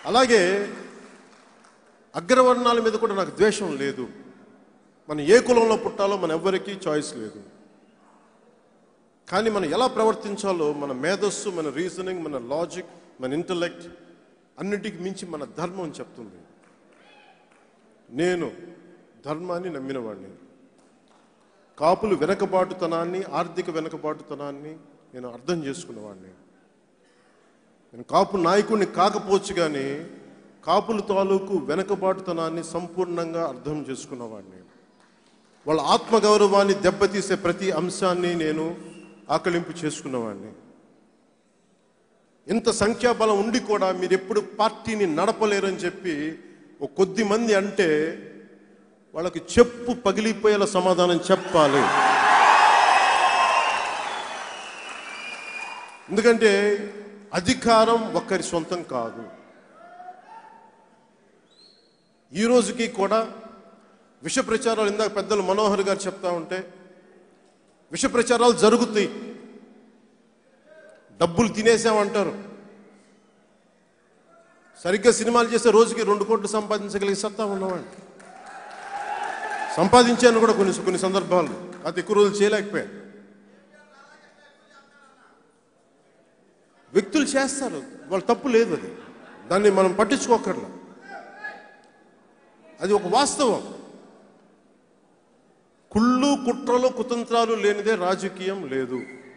అలాగే అగ్రవర్ణాల మీద కూడా నాకు ద్వేషం లేదు మనం ఏ కులంలో పుట్టాలో మన ఎవ్వరికీ చాయిస్ లేదు కానీ మనం ఎలా ప్రవర్తించాలో మన మేధస్సు మన రీజనింగ్ మన లాజిక్ మన ఇంటలెక్ట్ అన్నిటికి మించి మన ధర్మం చెప్తుంది నేను ధర్మాన్ని నమ్మినవాడిని కాపులు వెనకబాటుతనాన్ని ఆర్థిక వెనకబాటుతనాన్ని నేను అర్థం చేసుకున్నవాడిని నేను కాపు నాయకుడిని కాకపోవచ్చు కానీ కాపుల తాలూకు వెనకబాటుతనాన్ని సంపూర్ణంగా అర్థం చేసుకున్నవాడిని వాళ్ళ ఆత్మగౌరవాన్ని దెబ్బతీసే ప్రతి అంశాన్ని నేను ఆకలింపు చేసుకున్నవాడిని ఇంత సంఖ్యాబలం ఉండి కూడా మీరు ఎప్పుడు పార్టీని నడపలేరని చెప్పి ఒక కొద్ది మంది అంటే వాళ్ళకి చెప్పు పగిలిపోయేలా సమాధానం చెప్పాలి ఎందుకంటే అధికారం ఒక్కరి సొంతం కాదు ఈ రోజుకి కూడా విష ప్రచారాలు ఇందాక పెద్దలు మనోహర్ గారు చెప్తా ఉంటే విష ప్రచారాలు జరుగుతాయి డబ్బులు తినేసామంటారు సరిగ్గా సినిమాలు చేస్తే రోజుకి రెండు కోట్లు సంపాదించగలిగే సత్తా ఉన్నవాడిని సంపాదించాను కూడా కొన్ని కొన్ని సందర్భాలు అది ఎక్కువ రోజులు చేయలేకపోయాను వ్యక్తులు చేస్తారు వాళ్ళ తప్పు లేదు అది దాన్ని మనం పట్టించుకోకర్లా అది ఒక వాస్తవం కుళ్ళు కుట్రలు కుతంత్రాలు లేనిదే రాజకీయం లేదు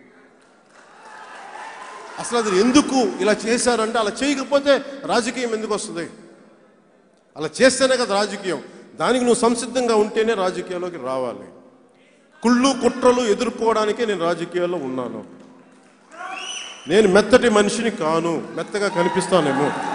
అసలు అది ఎందుకు ఇలా చేశారంటే అలా చేయకపోతే రాజకీయం ఎందుకు వస్తుంది అలా చేస్తేనే కదా రాజకీయం దానికి నువ్వు సంసిద్ధంగా ఉంటేనే రాజకీయాల్లోకి రావాలి కుళ్ళు కుట్రలు ఎదుర్కోవడానికే నేను రాజకీయాల్లో ఉన్నాను నేను మెత్తటి మనిషిని కాను మెత్తగా కనిపిస్తానేమో